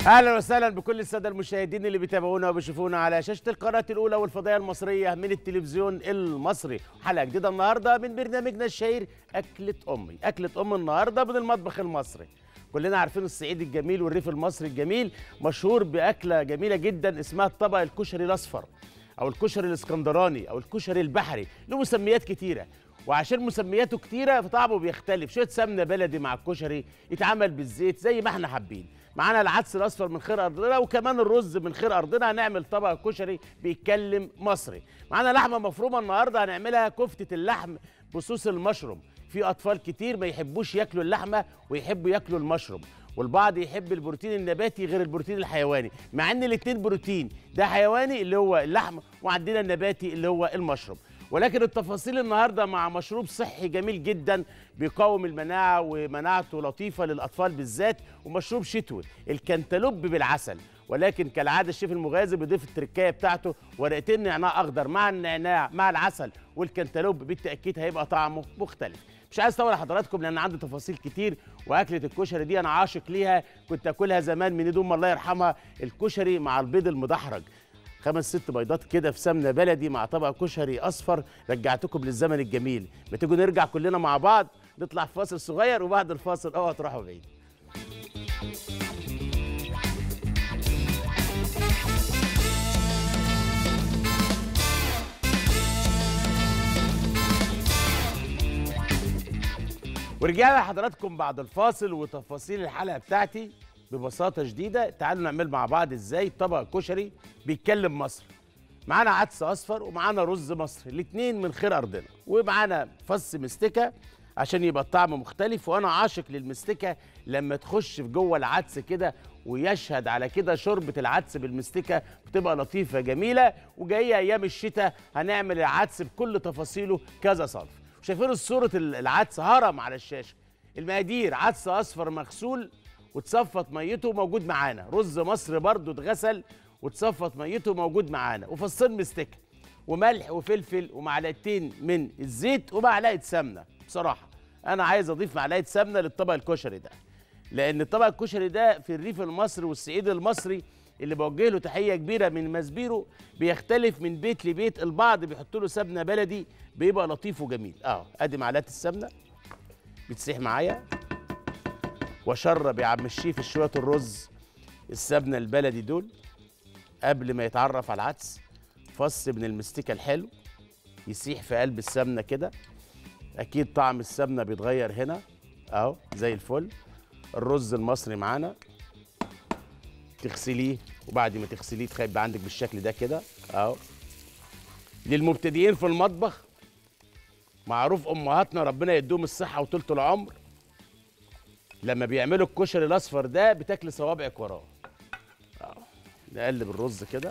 اهلا وسهلا بكل الساده المشاهدين اللي بيتابعونا وبيشوفونا على شاشه القناه الاولى والفضائيه المصريه من التلفزيون المصري حلقه جديده النهارده من برنامجنا الشهير اكله امي اكله ام النهارده من المطبخ المصري كلنا عارفين الصعيد الجميل والريف المصري الجميل مشهور باكله جميله جدا اسمها الطبق الكشري الاصفر او الكشري الاسكندراني او الكشري البحري له مسميات كتيره وعشان مسمياته كتيره فطعمه بيختلف شويه سمنه بلدي مع الكشري يتعمل بالزيت زي ما احنا حابين معانا العدس الاصفر من خير ارضنا وكمان الرز من خير ارضنا هنعمل طبق كشري بيتكلم مصري معانا لحمه مفرومه النهارده هنعملها كفته اللحم بصوص المشروم في اطفال كتير ما يحبوش ياكلوا اللحمه ويحبوا ياكلوا المشروم والبعض يحب البروتين النباتي غير البروتين الحيواني مع ان الاتنين بروتين ده حيواني اللي هو اللحم وعندنا النباتي اللي هو المشروم ولكن التفاصيل النهارده مع مشروب صحي جميل جدا بيقاوم المناعه ومناعته لطيفه للاطفال بالذات ومشروب شتوي الكنتالوب بالعسل ولكن كالعاده الشيف المغازي بيضيف التركايه بتاعته ورقتين نعناع اخضر مع النعناع مع العسل والكنتالوب بالتاكيد هيبقى طعمه مختلف مش عايز اطول حضراتكم لان عندي تفاصيل كتير واكله الكشري دي انا عاشق ليها كنت اكلها زمان من ايد امي الله يرحمها الكشري مع البيض المدحرج خمس ست بيضات كده في سمنه بلدي مع طبق كشري اصفر رجعتكم للزمن الجميل ما تيجوا نرجع كلنا مع بعض نطلع في فاصل صغير وبعد الفاصل اوعوا تروحوا بعيد ورجعنا لحضراتكم بعد الفاصل وتفاصيل الحلقه بتاعتي ببساطه شديده تعالوا نعمل مع بعض ازاي طبق كشري بيتكلم مصر معانا عدس اصفر ومعانا رز مصري الاثنين من خير ارضنا ومعانا فص مستكه عشان يبقى الطعم مختلف وانا عاشق للمستكه لما تخش في جوه العدس كده ويشهد على كده شوربه العدس بالمستكه بتبقى لطيفه جميله وجايه ايام الشتاء هنعمل العدس بكل تفاصيله كذا صنف شايفين صوره العدس هرم على الشاشه المقادير عدس اصفر مغسول وتصفت ميته موجود معانا رز مصر برضو اتغسل وتصفت ميته موجود معانا وفصين مستكه وملح وفلفل ومعلقتين من الزيت ومعلقه سمنه بصراحه انا عايز اضيف معلقه سمنه للطبق الكشري ده لان الطبق الكشري ده في الريف المصري والصعيد المصري اللي بوجه له تحيه كبيره من مزبيرو بيختلف من بيت لبيت البعض بيحط له سمنه بلدي بيبقى لطيف وجميل اه ادي معلقه السمنه بتسيح معايا واشرب يا عم الشيف شويه الرز السمنه البلدي دول قبل ما يتعرف على العدس فص من المستكه الحلو يسيح في قلب السمنه كده اكيد طعم السمنه بيتغير هنا اهو زي الفل الرز المصري معانا تغسليه وبعد ما تغسليه تخيب عندك بالشكل ده كده اهو للمبتدئين في المطبخ معروف امهاتنا ربنا يديهم الصحه وطولة العمر لما بيعملوا الكشري الاصفر ده بتاكل صوابعك وراه أهو. نقلب الرز كده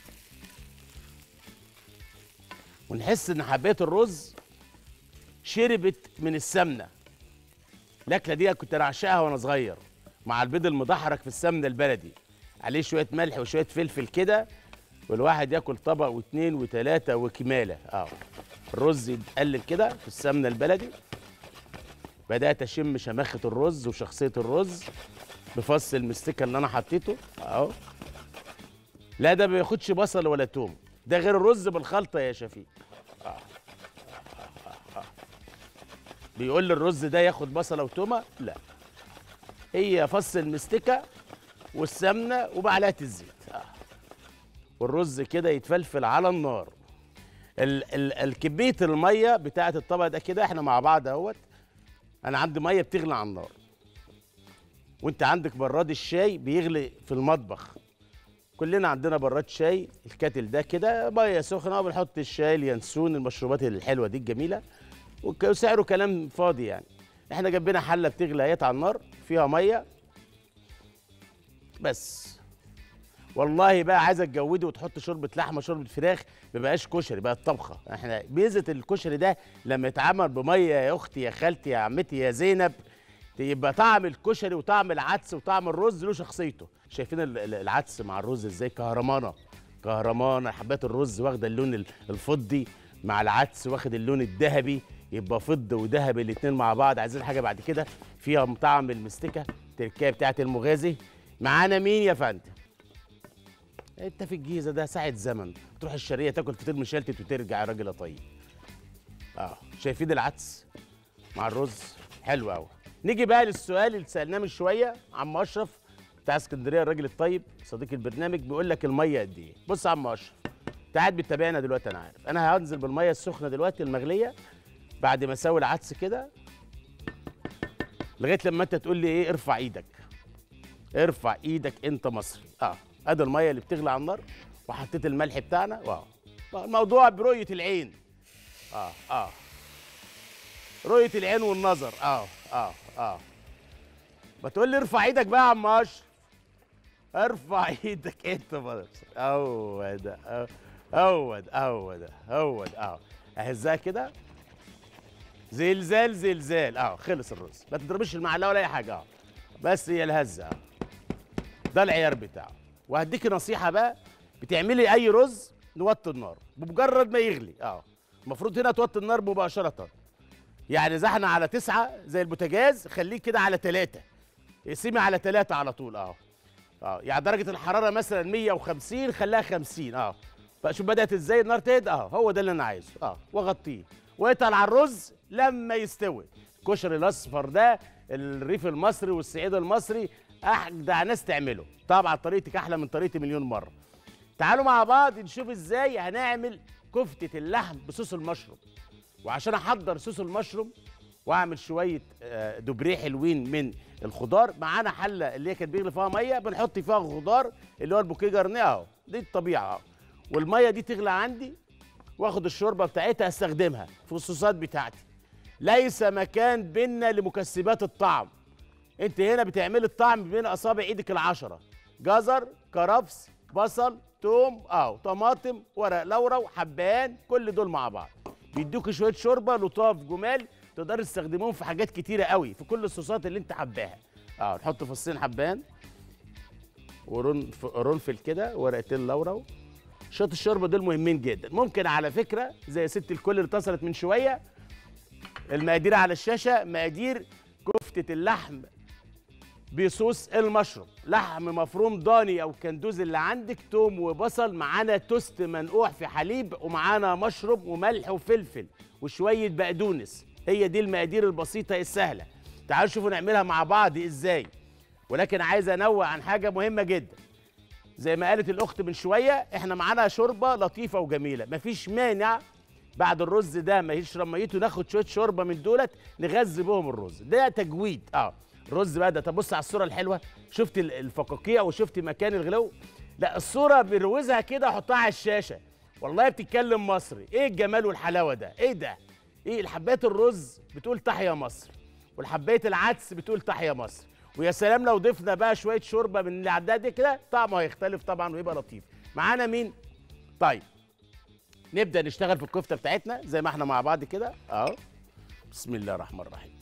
ونحس ان حبايه الرز شربت من السمنه الاكله دي كنت بعشقها وانا صغير مع البيض المدحرج في السمنه البلدي عليه شويه ملح وشويه فلفل كده والواحد ياكل طبق واثنين وثلاثه وكماله اه الرز يتقلب كده في السمنه البلدي بدات اشم شماخه الرز وشخصيه الرز بفص المستكه اللي انا حطيته اهو لا ده ما بياخدش بصل ولا توم ده غير الرز بالخلطه يا شفيق آه. آه. آه. بيقول لي الرز ده ياخد بصله وتومه لا هي فص المستكه والسمنه ومعلقه الزيت آه. والرز كده يتفلفل على النار ال ال الكميه الميه بتاعه الطبق ده كده احنا مع بعض اهوت انا عندي ميه بتغلي على النار وانت عندك براد الشاي بيغلي في المطبخ كلنا عندنا براد شاي الكاتل ده كده ميه سخنه وبنحط الشاي اليانسون المشروبات الحلوه دي الجميله وك- وسعره كلام فاضي يعني احنا جنبنا حله بتغلي اهيت على النار فيها ميه بس والله بقى عايزه تجودي وتحط شوربه لحمه شوربه فراخ ما بقاش كشري بقى طبخه احنا ميزه الكشري ده لما يتعمل بميه يا اختي يا خالتي يا عمتي يا زينب يبقى طعم الكشري وطعم العدس وطعم الرز له شخصيته شايفين ال- ال- العدس مع الرز ازاي كهرمانه كهرمانه حبات الرز واخده اللون ال- الفضي مع العدس واخد اللون الذهبي يبقى فض وذهبي الاتنين مع بعض عايزين حاجه بعد كده فيها طعم المستكه التركيه بتاعت المغازي معانا مين يا فندم انت في الجيزه ده ساعه زمن تروح الشرقيه تاكل فطير مشلتت وترجع يا راجل يا طيب اه شايفين العدس مع الرز حلو قوي نيجي بقى للسؤال اللي سالناه من شويه عم اشرف بتاع اسكندريه الراجل الطيب صديق البرنامج بيقول لك الميه قد ايه بص يا عم اشرف انت قاعد بتتابعنا دلوقتي انا عارف انا هنزل بالميه السخنه دلوقتي المغليه بعد ما اسوي العدس كده لغايه لما انت تقول لي ايه ارفع ايدك ارفع ايدك انت مصري اه ادي الميه اللي بتغلي على النار وحطيت الملح بتاعنا واو الموضوع برؤيه العين اه اه رؤيه العين والنظر اه اه اه ما تقول لي ارفع ايدك بقى يا عم اشرف ارفع ايدك انت مصري هو ده آه، هو ده هو ده هو ده اه اهزها كده زلزال زلزال اه خلص الرز ما تضربش المعلقه ولا اي حاجه اه بس هي الهزه اه ده العيار بتاعه وهديكي نصيحه بقى بتعملي اي رز نوطي النار بمجرد ما يغلي اه المفروض هنا توطي النار مباشره يعني اذا احنا على تسعة زي البوتاجاز خليه كده على ثلاثة اقسمي على ثلاثة على طول اه اه يعني درجة الحرارة مثلا 150 خليها 50 اه بقى شوف بدأت ازاي النار تهدى اه هو ده اللي انا عايزه اه واغطيه واتقل على الرز لما يستوي الكشري الاصفر ده الريف المصري والصعيد المصري اجدع ناس تعمله طبعا طريقتك احلى من طريقتي مليون مره تعالوا مع بعض نشوف ازاي هنعمل كفتة اللحم بصوص المشروم وعشان احضر صوص المشروم واعمل شويه آه، دوبريه حلوين من الخضار معانا حله اللي هي كانت بيغلي فيها ميه بنحط فيها خضار اللي هو البوكيه جرنيه اهو دي الطبيعه اهو والميه دي تغلى عندي واخد الشوربه بتاعتها استخدمها في الصوصات بتاعتي ليس مكان بينا لمكسبات الطعم انت هنا بتعمل الطعم بين اصابع ايدك العشره جزر كرفس بصل توم اه طماطم ورق لورا وحبهان كل دول مع بعض بيدوك شويه شوربه لطاف جمال تقدر تستخدموهم في حاجات كتيره قوي في كل الصوصات اللي انت حباها اه نحط فصين حبان ورنفل كده ورقتين لورا شويه الشوربه دول مهمين جدا ممكن على فكره زي ست الكل اللي اتصلت من شويه المقادير على الشاشه مقادير كفته اللحم بصوص المشروم لحم مفروم ضاني او كندوز اللي عندك توم وبصل معانا توست منقوع في حليب ومعانا مشروم وملح وفلفل وشويه بقدونس هي دي المقادير البسيطه السهله تعالوا شوفوا نعملها مع بعض ازاي ولكن عايز انوه عن حاجه مهمه جدا زي ما قالت الاخت من شويه احنا معانا شوربه لطيفه وجميله مفيش مانع بعد الرز ده ما يشرب ميته ناخد شويه شوربه من دولت نغذي بهم الرز ده تجويد اه الرز بقى ده طب بص على الصوره الحلوه شفت ال- الفقاقيع وشفت مكان الغلو لا الصوره بروزها كده احطها على الشاشه والله بتتكلم مصري ايه الجمال والحلاوه ده ايه ده ايه الحبايه الرز بتقول تحيا مصر والحبايه العدس بتقول تحيا مصر ويا سلام لو ضفنا بقى شويه شوربه من اللي عدها دي كده طعمه هيختلف طبعا ويبقى لطيف معانا مين طيب نبدا نشتغل في الكفته بتاعتنا زي ما احنا مع بعض كده اهو بسم الله الرحمن الرحيم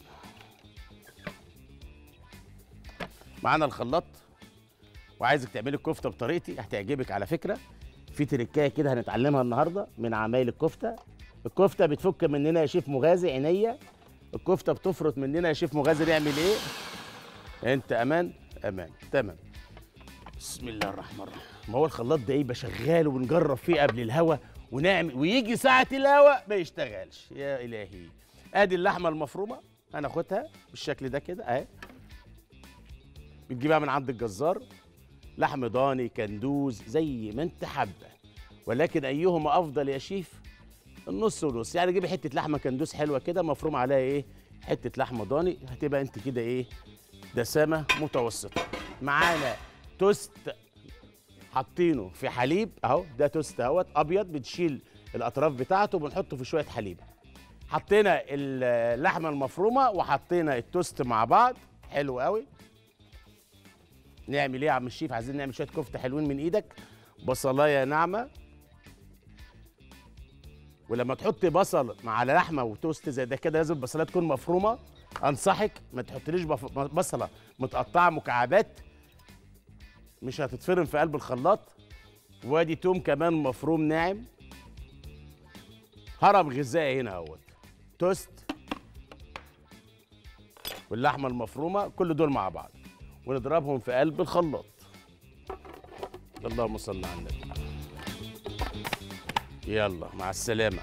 معانا الخلاط وعايزك تعملي الكفته بطريقتي هتعجبك على فكره في تركايه كده هنتعلمها النهارده من عمايل الكفته الكفته بتفك مننا يا شيف مغازي عينيا الكفته بتفرط مننا يا شيف مغازي نعمل ايه انت امان امان تمام بسم الله الرحمن الرحيم ما هو الخلاط ده ايه يبقى شغال ونجرب فيه قبل الهوا ونعمل ويجي ساعه الهوا ما يشتغلش يا الهي ادي اللحمه المفرومه هناخدها بالشكل ده كده اهي بتجيبها من عند الجزار لحم ضاني كندوز زي ما انت حابه ولكن ايهما افضل يا شيف النص ونص يعني جيبي حته لحمه كندوز حلوه كده مفروم عليها ايه حته لحمه ضاني هتبقى انت كده ايه دسامه متوسطه معانا توست حاطينه في حليب اهو ده توست اهوت ابيض بنشيل الاطراف بتاعته وبنحطه في شويه حليب حطينا اللحمه المفرومه وحطينا التوست مع بعض حلو قوي نعمل ايه يا عم الشيف عايزين نعمل شويه كفته حلوين من ايدك بصلايه ناعمه ولما تحطي بصل مع لحمه وتوست زي ده كده لازم البصلايه تكون مفرومه انصحك ما تحطليش بف- بصله متقطعه مكعبات مش هتتفرم في قلب الخلاط وادي توم كمان مفروم ناعم هرم غذائي هنا اهوت توست واللحمه المفرومه كل دول مع بعض ونضربهم في قلب الخلاط اللهم صل على النبي يلا مع السلامه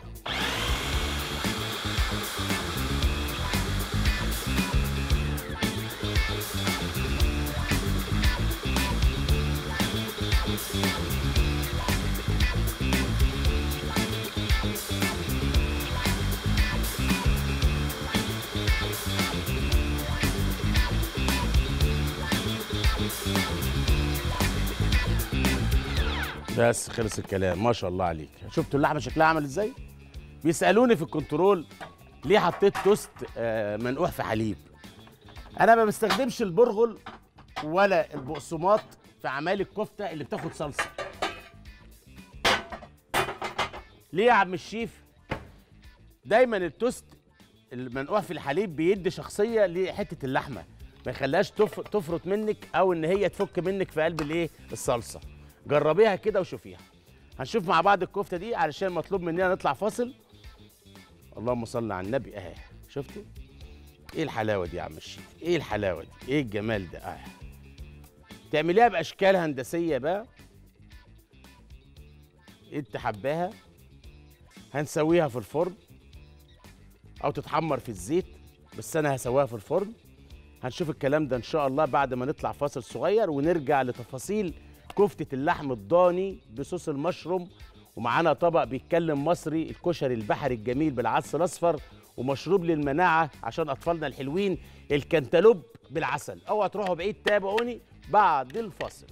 بس خلص الكلام ما شاء الله عليك شفتوا اللحمه شكلها عامل ازاي بيسالوني في الكنترول ليه حطيت توست آه، منقوع في حليب انا ما بستخدمش البرغل ولا البقسماط في عمال الكفته اللي بتاخد صلصه ليه يا عم الشيف دايما التوست المنقوع في الحليب بيدي شخصيه لحته اللحمه ما يخليهاش تف- تفرط منك او ان هي تفك منك في قلب الايه الصلصه جربيها كده وشوفيها هنشوف مع بعض الكفته دي علشان مطلوب مننا نطلع فاصل اللهم صل على النبي اهي شفتي ايه الحلاوه دي يا عم الشيف ايه الحلاوه دي ايه الجمال ده اه تعمليها باشكال هندسيه بقى انت حباها هنسويها في الفرن او تتحمر في الزيت بس انا هسويها في الفرن هنشوف الكلام ده ان شاء الله بعد ما نطلع فاصل صغير ونرجع لتفاصيل كفتة اللحم الضاني بصوص المشروم ومعانا طبق بيتكلم مصري الكشري البحري الجميل بالعدس الاصفر ومشروب للمناعة عشان اطفالنا الحلوين الكنتالوب بالعسل اوعى تروحوا بعيد تابعوني بعد الفاصل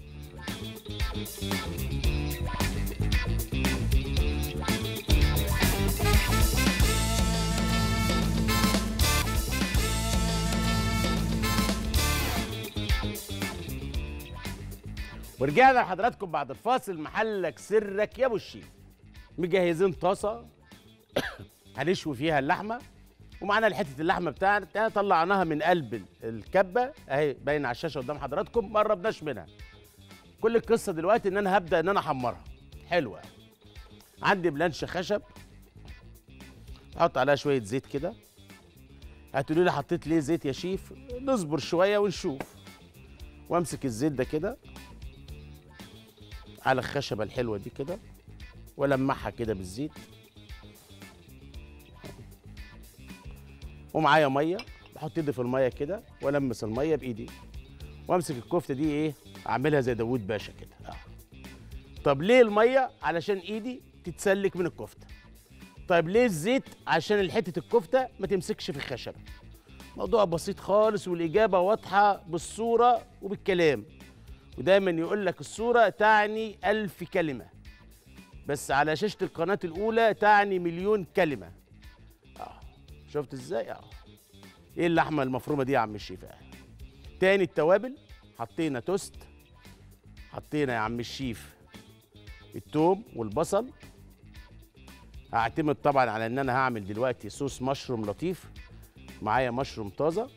ورجعنا لحضراتكم بعد الفاصل محلك سرك يا ابو الشيف مجهزين طاسه هنشوي فيها اللحمه ومعانا حته اللحمه بتاعتنا طلعناها من قلب ال- الكبه اهي باينه على الشاشه قدام حضراتكم ما قربناش منها كل القصه دلوقتي ان انا هبدا ان انا احمرها حلوه أوي. عندي بلانش خشب احط عليها شويه زيت كده هتقولوا لي حطيت ليه زيت يا شيف نصبر شويه ونشوف وامسك الزيت ده كده على الخشبه الحلوه دي كده ولمعها كده بالزيت ومعايا ميه بحط ايدي في الميه كده والمس الميه بايدي وامسك الكفته دي ايه اعملها زي داوود باشا كده آه. طب ليه الميه علشان ايدي تتسلك من الكفته طيب ليه الزيت عشان حته الكفته ما تمسكش في الخشبه موضوع بسيط خالص والاجابه واضحه بالصوره وبالكلام ودايما يقول لك الصورة تعني ألف كلمة بس على شاشة القناة الأولى تعني مليون كلمة آه. شفت ازاي؟ اه ايه اللحمة المفرومة دي يا عم الشيف آه. تاني التوابل حطينا توست حطينا يا عم الشيف التوم والبصل هعتمد طبعا على ان انا هعمل دلوقتي صوص مشروم لطيف معايا مشروم طازه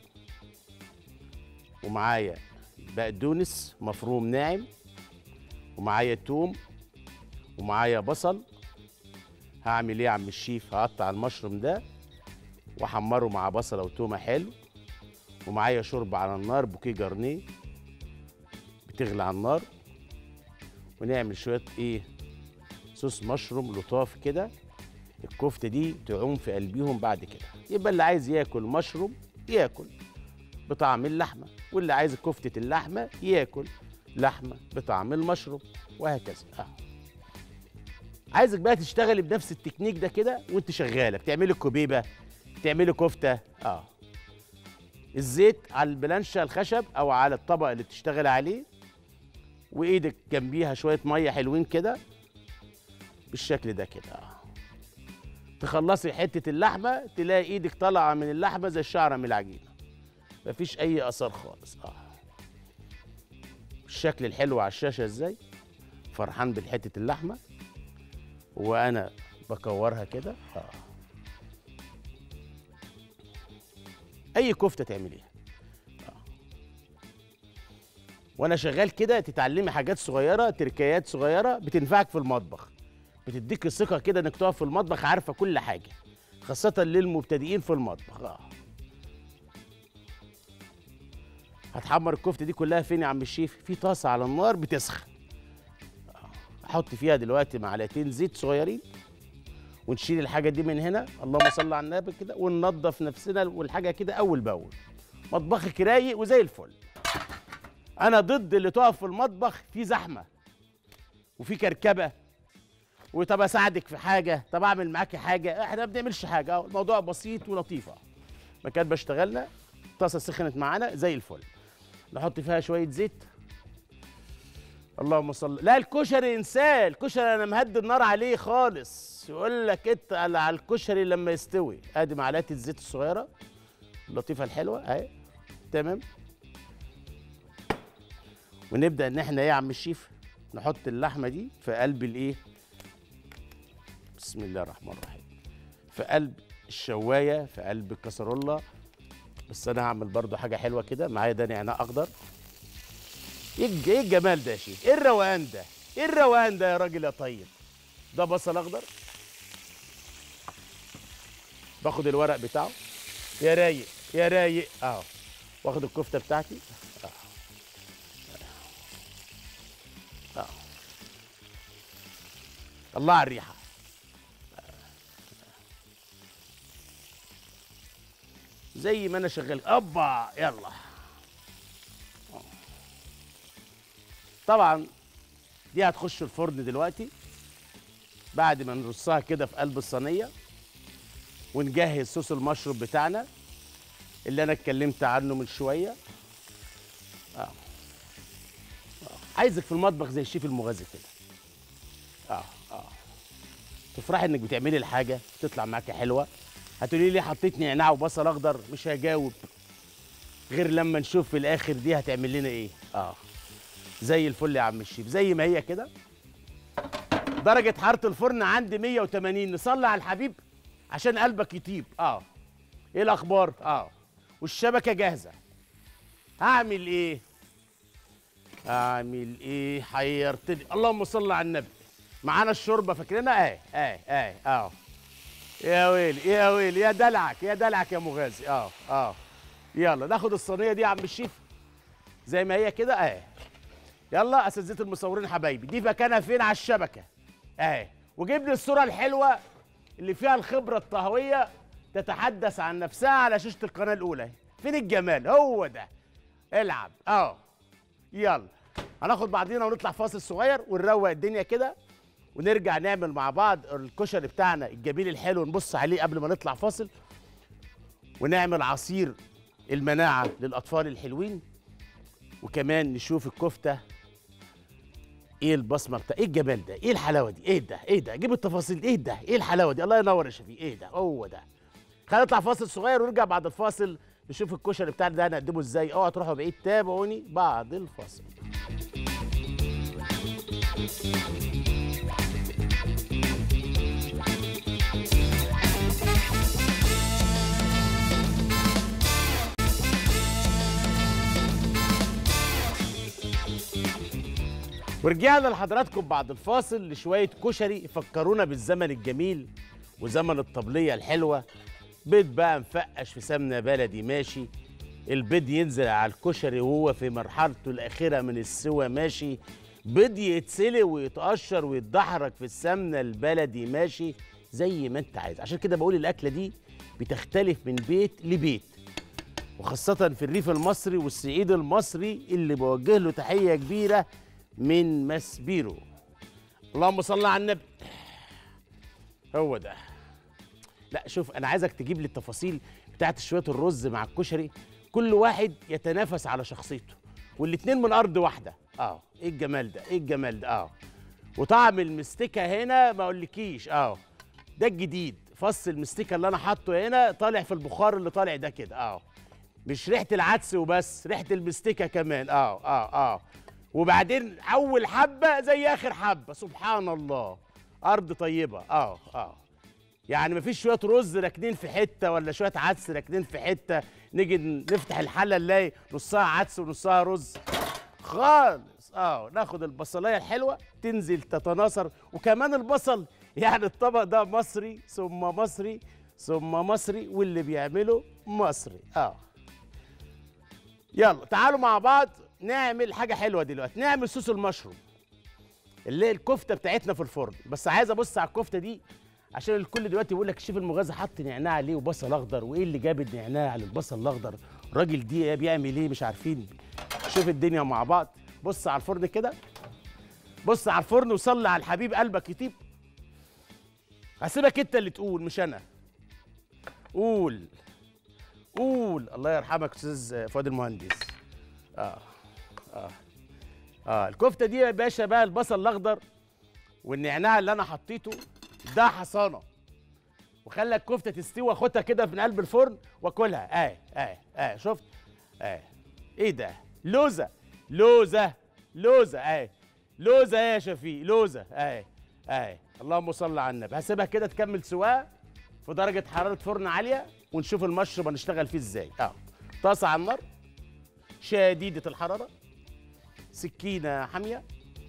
ومعايا بقدونس مفروم ناعم ومعايا توم ومعايا بصل هعمل ايه يا عم الشيف هقطع المشروم ده واحمره مع بصله وتومه حلو ومعايا شوربه على النار بوكيه جرنيه بتغلي على النار ونعمل شويه ايه صوص مشروم لطاف كده الكفته دي تعوم في قلبيهم بعد كده يبقى اللي عايز ياكل مشروم ياكل بطعم اللحمه واللي عايز كفته اللحمه ياكل لحمه بطعم المشروم وهكذا اه عايزك بقى تشتغلي بنفس التكنيك ده كده وانت شغاله بتعملي كوبيبه بتعملي كفته اه الزيت على البلانشه الخشب او على الطبق اللي بتشتغل عليه وايدك جنبيها شويه ميه حلوين كده بالشكل ده كده اه تخلصي حته اللحمه تلاقي ايدك طالعه من اللحمه زي الشعره من العجينه مفيش اي اثر خالص اه الشكل الحلو على الشاشه ازاي فرحان بالحته اللحمه وانا بكورها كده اه اي كفته تعمليها آه. وانا شغال كده تتعلمي حاجات صغيره تركيات صغيره بتنفعك في المطبخ بتديك الثقه كده انك تقف في المطبخ عارفه كل حاجه خاصه للمبتدئين في المطبخ اه هتحمر الكفته دي كلها فين يا عم الشيف في طاسه على النار بتسخن احط فيها دلوقتي معلقتين زيت صغيرين ونشيل الحاجه دي من هنا اللهم صل على النبي كده وننضف نفسنا والحاجه كده اول باول مطبخك رايق وزي الفل انا ضد اللي تقف في المطبخ في زحمه وفي كركبه وطب اساعدك في حاجه طب اعمل معاكي حاجه احنا ما بنعملش حاجه أهو الموضوع بسيط ولطيف أهو. مكان بشتغلنا الطاسه سخنت معانا زي الفل نحط فيها شويه زيت اللهم صل لا الكشري انساه الكشري انا مهدي النار عليه خالص يقول لك انت على الكشري لما يستوي ادي معلقه الزيت الصغيره اللطيفه الحلوه اهي تمام ونبدا ان احنا ايه يا عم الشيف نحط اللحمه دي في قلب الايه بسم الله الرحمن الرحيم في قلب الشوايه في قلب الكسرولة بس انا هعمل برضو حاجه حلوه كده معايا ده نعناع اخضر ايه الج- ايه الجمال ده يا شيخ ايه الروقان ده ايه الروقان ده يا راجل يا طيب ده بصل اخضر باخد الورق بتاعه يا رايق يا رايق اهو واخد الكفته بتاعتي اهو اهو الله على الريحه زي ما انا شغال ابا يلا طبعا دي هتخش الفرن دلوقتي بعد ما نرصها كده في قلب الصينيه ونجهز صوص المشروب بتاعنا اللي انا اتكلمت عنه من شويه آه. آه. عايزك في المطبخ زي الشيف المغازي كده اه اه تفرحي انك بتعملي الحاجه تطلع معاكي حلوه هتقولي لي حطيت نعناع وبصل اخضر مش هجاوب غير لما نشوف في الاخر دي هتعمل لنا ايه اه زي الفل يا عم الشيف زي ما هي كده درجة حرارة الفرن عندي 180 نصلي على الحبيب عشان قلبك يطيب اه ايه الاخبار اه والشبكة جاهزة هعمل ايه اعمل ايه حيرتني اللهم صل على النبي معانا الشوربة فاكرينها اه اه اه اه يا ويلي يا ويلي يا دلعك يا دلعك يا مغازي اه اه يلا ناخد الصينية دي يا عم الشيف زي ما هي كده اه يلا اساتذه المصورين حبايبي دي مكانها فين على الشبكه اهي وجيب لي الصوره الحلوه اللي فيها الخبره الطهويه تتحدث عن نفسها على شاشه القناه الاولى فين الجمال هو ده العب اه يلا هناخد بعضينا ونطلع فاصل صغير ونروق الدنيا كده ونرجع نعمل مع بعض الكشري بتاعنا الجميل الحلو نبص عليه قبل ما نطلع فاصل ونعمل عصير المناعه للاطفال الحلوين وكمان نشوف الكفته ايه البصمه بتاع ايه الجمال ده ايه الحلاوه دي ايه ده ايه ده جيب التفاصيل ايه ده ايه الحلاوه دي الله ينور يا شفيق ايه ده هو ده خلينا نطلع فاصل صغير ونرجع بعد الفاصل نشوف الكشري بتاعنا ده هنقدمه ازاي اوعوا تروحوا بعيد تابعوني بعد الفاصل ورجعنا لحضراتكم بعد الفاصل لشوية كشري يفكرونا بالزمن الجميل وزمن الطبلية الحلوة بيض بقى مفقش في سمنة بلدي ماشي البيض ينزل على الكشري وهو في مرحلته الأخيرة من السوى ماشي بيض يتسلق ويتقشر ويتدحرج في السمنة البلدي ماشي زي ما انت عايز عشان كده بقول الأكلة دي بتختلف من بيت لبيت وخاصة في الريف المصري والصعيد المصري اللي بوجه له تحية كبيرة من مسبيرو اللهم صل على النبي هو ده لا شوف انا عايزك تجيب لي التفاصيل بتاعت شويه الرز مع الكشري كل واحد يتنافس على شخصيته والاتنين من ارض واحده اه ايه الجمال ده ايه الجمال ده اه وطعم المستكه هنا ما اقولكيش اه ده الجديد فص المستكه اللي انا حاطه هنا طالع في البخار اللي طالع ده كده اه مش ريحه العدس وبس ريحه المستكه كمان اه اه اه وبعدين اول حبه زي اخر حبه سبحان الله ارض طيبه اه اه يعني مفيش شويه رز راكنين في حته ولا شويه عدس راكنين في حته نيجي نفتح الحله نلاقي نصها عدس ونصها رز خالص اه ناخد البصلايه الحلوه تنزل تتناثر وكمان البصل يعني الطبق ده مصري ثم مصري ثم مصري واللي بيعمله مصري اه يلا تعالوا مع بعض نعمل حاجه حلوه دلوقتي نعمل صوص المشروم اللي هي الكفته بتاعتنا في الفرن بس عايز ابص على الكفته دي عشان الكل دلوقتي بيقول لك الشيف المغازي حط نعناع ليه وبصل اخضر وايه اللي جاب النعناع على البصل الاخضر الراجل دي بيعمل ايه مش عارفين شوف الدنيا مع بعض بص على الفرن كده بص على الفرن وصلي على الحبيب قلبك يطيب هسيبك انت اللي تقول مش انا قول قول الله يرحمك استاذ فؤاد المهندس اه اه اه الكفته دي يا باشا بقى البصل الاخضر والنعناع اللي انا حطيته ده حصانه وخلى الكفته تستوي واخدها كده من قلب الفرن واكلها اه اه اه شفت اه ايه ده لوزه لوزه لوزه اه لوزه يا شفيق لوزه اه اه اللهم صل على النبي هسيبها كده تكمل سواها في درجه حراره فرن عاليه ونشوف المشروب هنشتغل فيه ازاي اه طاسه على النار شديده الحراره سكينه حاميه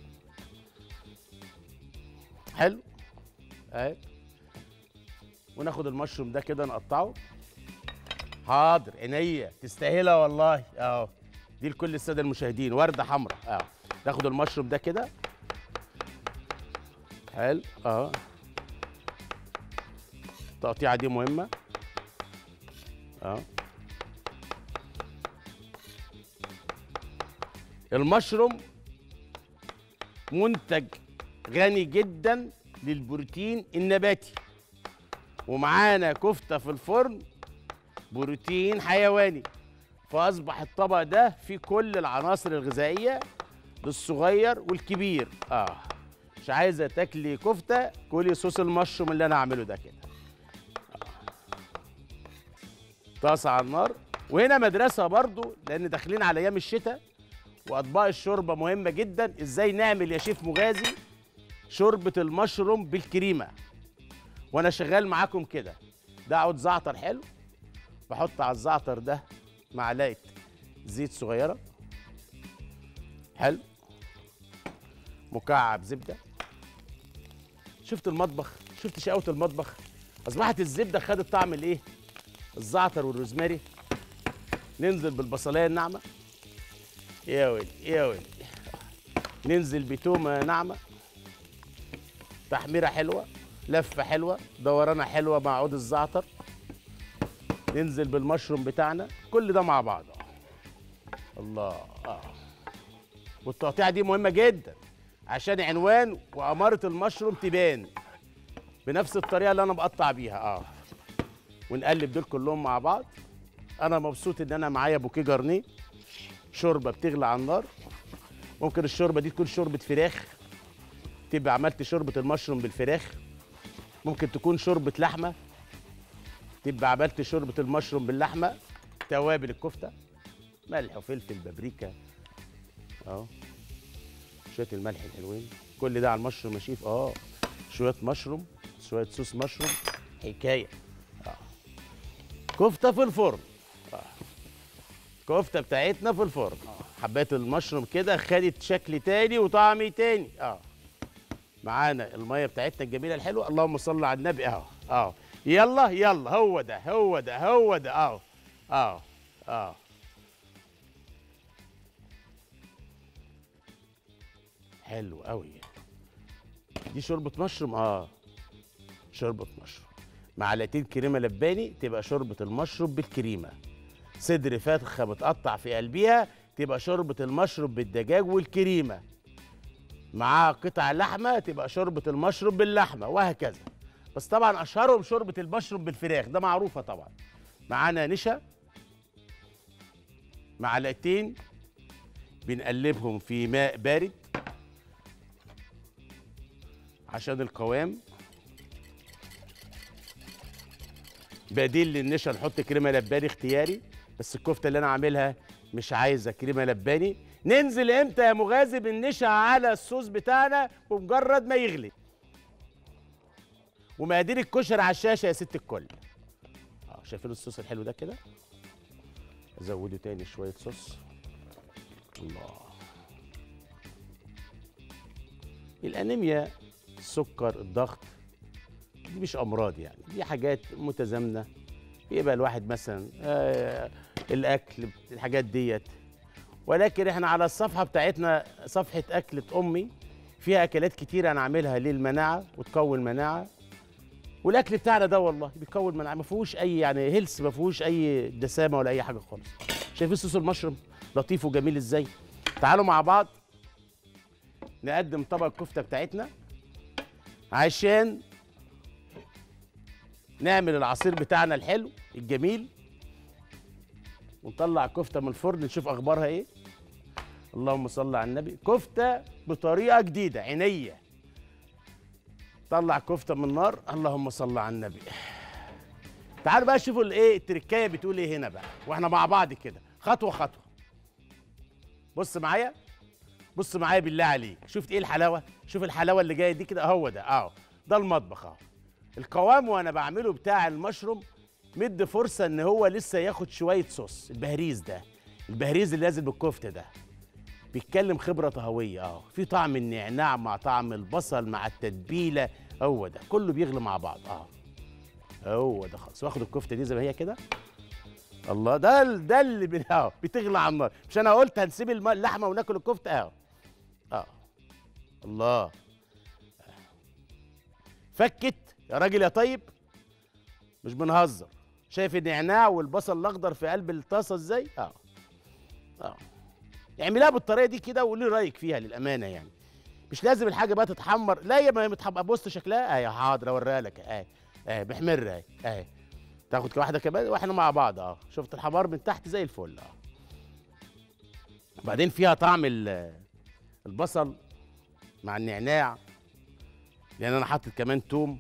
حلو اهي وناخد المشروم ده كده نقطعه حاضر عينيا تستاهلها والله اهو دي لكل الساده المشاهدين ورده حمراء اهو ناخد المشروم ده كده حلو اهو التقطيعه دي مهمه اهو المشروم منتج غني جدا للبروتين النباتي ومعانا كفته في الفرن بروتين حيواني فاصبح الطبق ده فيه كل العناصر الغذائيه للصغير والكبير اه مش عايزه تاكلي كفته كلي صوص المشروم اللي انا عامله ده كده طاسه على النار وهنا مدرسه برضو لان داخلين على ايام الشتاء واطباق الشوربه مهمه جدا ازاي نعمل يا شيف مغازي شوربه المشروم بالكريمه وانا شغال معاكم كده ده عود زعتر حلو بحط على الزعتر ده معلقه زيت صغيره حلو مكعب زبده شفت المطبخ شفت شقاوه المطبخ اصبحت الزبده خدت طعم الايه الزعتر والروزماري ننزل بالبصلايه الناعمه يا ويلي يا ويلي ننزل بتومه ناعمه تحميره حلوه لفه حلوه دورانه حلوه مع عود الزعتر ننزل بالمشروم بتاعنا كل ده مع بعض الله اه والتقطيعه دي مهمه جدا عشان عنوان واماره المشروم تبان بنفس الطريقه اللي انا بقطع بيها اه ونقلب دول كلهم مع بعض انا مبسوط ان انا معايا بوكيه جرنيه شوربه بتغلي على النار ممكن الشوربه دي تكون شوربه فراخ تبقى عملت شوربه المشروم بالفراخ ممكن تكون شوربه لحمه تبقى عملت شوربه المشروم باللحمه توابل الكفته ملح وفلفل بابريكا اهو شويه الملح الحلوين كل ده على المشروم يا شيف اه شويه مشروم شويه صوص مشروم حكايه اه كفته في الفرن اه كفته بتاعتنا في الفرن اه حبات المشروم كده خدت شكل تاني وطعم تاني اه معانا الميه بتاعتنا الجميله الحلوه اللهم صل على النبي اهو اهو يلا يلا هو ده هو ده هو ده اهو اهو اهو حلو قوي دي شوربه مشروم اه شوربه مشروم معلقتين كريمه لباني تبقى شوربه المشروم بالكريمه صدر فرخه متقطع في قلبيها تبقى شوربه المشروم بالدجاج والكريمه معاها قطع لحمه تبقى شوربه المشروم باللحمه وهكذا بس طبعا اشهرهم شوربه المشروم بالفراخ ده معروفه طبعا معانا نشا معلقتين بنقلبهم في ماء بارد عشان القوام بديل للنشا نحط كريمه لباني اختياري بس الكفته اللي انا عاملها مش عايزه كريمه لباني ننزل امتى يا مغازي بالنشا على الصوص بتاعنا بمجرد ما يغلي ومقادير الكشري على الشاشه يا ست الكل اه شايفين الصوص الحلو ده كده ازوده تاني شويه صوص الله الانيميا السكر الضغط دي مش امراض يعني دي حاجات متزامنه يبقى الواحد مثلا آه الاكل الحاجات ديت ولكن احنا على الصفحه بتاعتنا صفحه اكله امي فيها اكلات كتير انا عاملها للمناعه وتقوي المناعه والاكل بتاعنا ده والله بيقوي المناعه ما فيهوش اي يعني هيلث ما فيهوش اي دسامه ولا اي حاجه خالص شايفين صوص المشروم لطيف وجميل ازاي تعالوا مع بعض نقدم طبق الكفته بتاعتنا عشان نعمل العصير بتاعنا الحلو الجميل ونطلع الكفته من الفرن نشوف اخبارها ايه اللهم صل على النبي كفته بطريقه جديده عينيه طلع كفته من النار اللهم صل على النبي تعالوا بقى شوفوا الايه التركايه بتقول ايه هنا بقى واحنا مع بعض كده خطوه خطوه بص معايا بص معايا بالله عليك شفت ايه الحلاوه شوف الحلاوه اللي جايه دي كده اهو ده اهو ده المطبخ اهو القوام وانا بعمله بتاع المشروم مد فرصه ان هو لسه ياخد شويه صوص البهريز ده البهريز اللي نازل بالكفته ده بيتكلم خبره طهويه اه في طعم النعناع مع طعم البصل مع التتبيله هو ده كله بيغلي مع بعض اه هو ده خلاص واخد الكفته دي زي ما هي كده الله ده ال- ده اللي بن- اه بتغلى على النار مش انا قلت هنسيب الم- اللحمه وناكل الكفته اه اه الله فكت يا راجل يا طيب مش بنهزر شايف النعناع والبصل الاخضر في قلب الطاسه ازاي اه اه اعملها بالطريقه دي كده وقولي رايك فيها للامانه يعني مش لازم الحاجه بقى تتحمر لا يا ما متحمر بص شكلها اهي حاضر اوريها لك اهي اهي محمره اهي اهي تاخد واحده كمان واحنا مع بعض اه شفت الحمار من تحت زي الفل اه بعدين فيها طعم ال- البصل مع النعناع لان انا حاطط كمان توم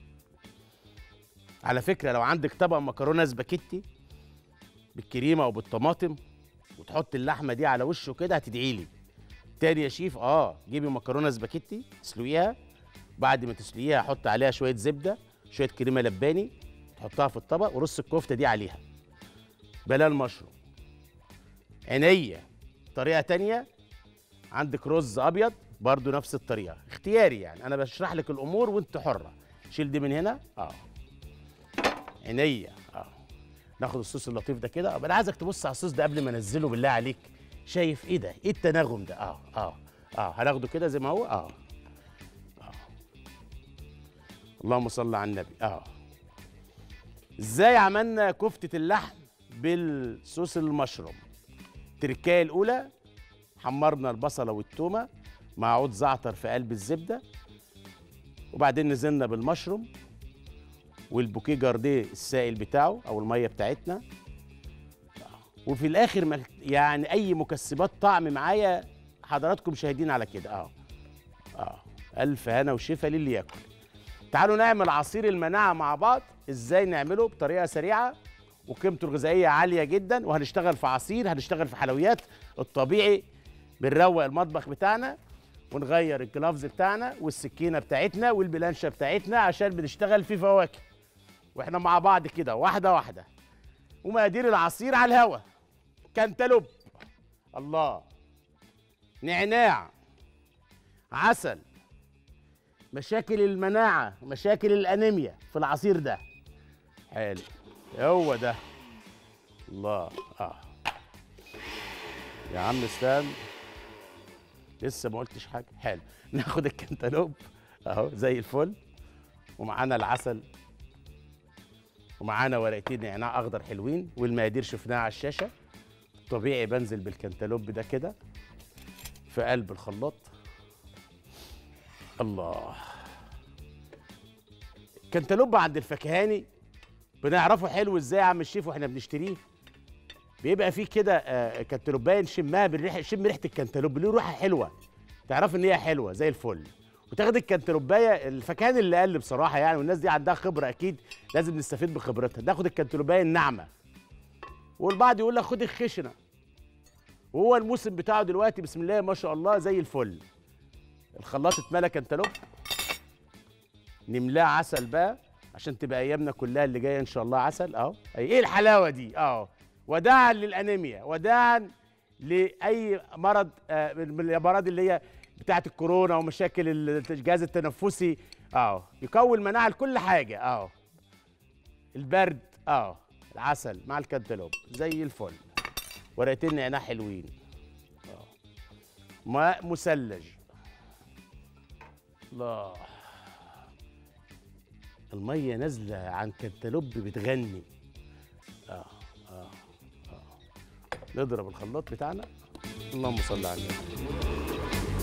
على فكره لو عندك طبق مكرونه سباكيتي بالكريمه او بالطماطم وتحط اللحمه دي على وشه كده هتدعي لي تاني يا شيف اه جيبي مكرونه سباكيتي تسلقيها بعد ما تسلقيها حط عليها شويه زبده شويه كريمه لباني تحطها في الطبق ورص الكفته دي عليها بلا المشروم عينيا طريقه تانية عندك رز ابيض برضو نفس الطريقه اختياري يعني انا بشرح لك الامور وانت حره شيل دي من هنا اه عينيا اه ناخد الصوص اللطيف ده كده انا عايزك تبص على الصوص ده قبل ما انزله بالله عليك شايف ايه ده ايه التناغم ده اه اه اه هناخده كده زي ما هو اه اه اللهم صل على النبي اه ازاي عملنا كفتة اللحم بالصوص المشروم التركايه الاولى حمرنا البصله والتومه مع عود زعتر في قلب الزبده وبعدين نزلنا بالمشروم والبوكيه جارديه السائل بتاعه او الميه بتاعتنا وفي الاخر ما- يعني اي مكسبات طعم معايا حضراتكم شاهدين على كده اه اه الف هنا وشفا للي ياكل تعالوا نعمل عصير المناعه مع بعض ازاي نعمله بطريقه سريعه وقيمته الغذائيه عاليه جدا وهنشتغل في عصير هنشتغل في حلويات الطبيعي بنروق المطبخ بتاعنا ونغير الجلافز بتاعنا والسكينه بتاعتنا والبلانشه بتاعتنا عشان بنشتغل في فواكه واحنا مع بعض كده واحده واحده ومقادير العصير على الهوا كانتالوب الله نعناع عسل مشاكل المناعة مشاكل الأنيميا في العصير ده حلو هو ده الله اه يا عم استنى لسه ما قلتش حاجة حلو ناخد الكنتالوب اهو زي الفل ومعانا العسل ومعانا ورقتين نعناع اخضر حلوين والمقادير شفناها على الشاشة طبيعي بنزل بالكنتالوب ده كده في قلب الخلاط الله كنتالوب عند الفكهاني بنعرفه حلو ازاي يا عم الشيف واحنا بنشتريه بيبقى فيه كده آه، كنتالوبايه نشمها بالريحه شم ريحه الكنتالوب له ريحه حلوه تعرف ان هي حلوه زي الفل وتاخد الكنتالوبايه الفكهاني اللي قال بصراحه يعني والناس دي عندها خبره اكيد لازم نستفيد بخبرتها ناخد الكنتالوبايه الناعمه والبعض يقول لك خد الخشنه وهو الموسم بتاعه دلوقتي بسم الله ما شاء الله زي الفل الخلاط اتملى كنتالوب نملاه عسل بقى عشان تبقى ايامنا كلها اللي جايه ان شاء الله عسل اهو أي- ايه الحلاوه دي اهو وداعا للانيميا وداعا لاي مرض آه، من الامراض اللي هي بتاعه الكورونا ومشاكل الجهاز التنفسي اهو يقوي المناعه لكل حاجه اهو البرد اه عسل مع الكنتالوب زي الفل ورقتين نعناع حلوين آه. ماء مثلج الله الميه نازله عن كنتالوب بتغني اه اه اه نضرب الخلاط بتاعنا اللهم صل على النبي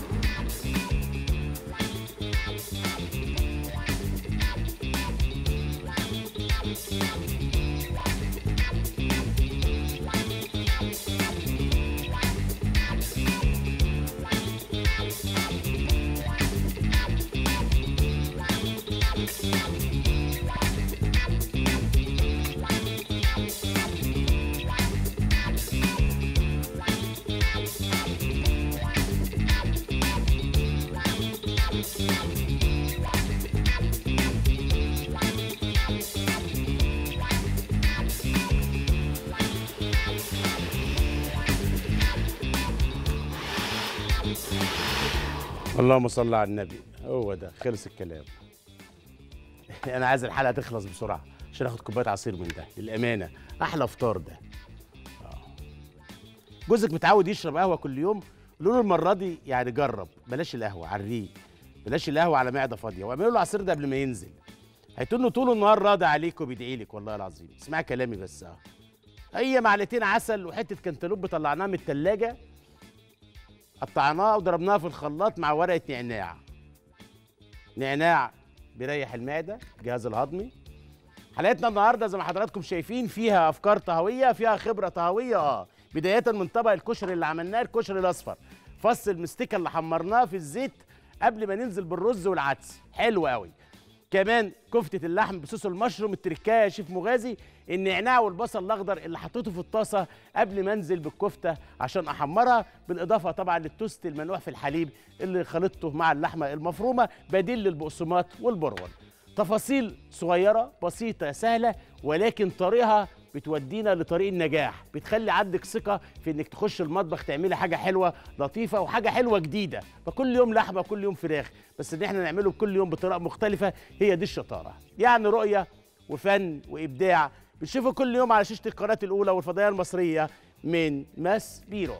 اللهم صل على النبي هو ده خلص الكلام انا عايز الحلقه تخلص بسرعه عشان اخد كوبايه عصير من ده للامانه احلى فطار ده آه. جوزك متعود يشرب قهوه كل يوم قولوا له المره دي يعني جرب بلاش القهوه على الريق بلاش القهوه على معده فاضيه واعملوا له العصير ده قبل ما ينزل هيتنه طول النهار راضي عليك وبيدعي لك والله العظيم اسمع كلامي بس اه هي معلقتين عسل وحته كنتالوب طلعناها من التلاجة قطعناها وضربناها في الخلاط مع ورقه نعناع نعناع بيريح المعده الجهاز الهضمي حلقتنا النهارده زي ما حضراتكم شايفين فيها افكار طهويه فيها خبره طهويه اه بدايه من طبق الكشري اللي عملناه الكشري الاصفر فص المستكه اللي حمرناه في الزيت قبل ما ننزل بالرز والعدس حلو قوي كمان كفته اللحم بصوص المشروم التركايه يا شيف مغازي النعناع والبصل الاخضر اللي حطيته في الطاسه قبل ما انزل بالكفته عشان احمرها بالاضافه طبعا للتوست المنوع في الحليب اللي خلطته مع اللحمه المفرومه بديل للبقسماط والبرغل تفاصيل صغيره بسيطه سهله ولكن طريقها بتودينا لطريق النجاح بتخلي عندك ثقه في انك تخش المطبخ تعملي حاجه حلوه لطيفه وحاجه حلوه جديده فكل يوم لحمه كل يوم فراخ بس ان احنا نعمله كل يوم بطريقه مختلفه هي دي الشطاره يعني رؤيه وفن وابداع بنشوفه كل يوم على شاشه القناه الاولى والفضائيه المصريه من ماس بيرو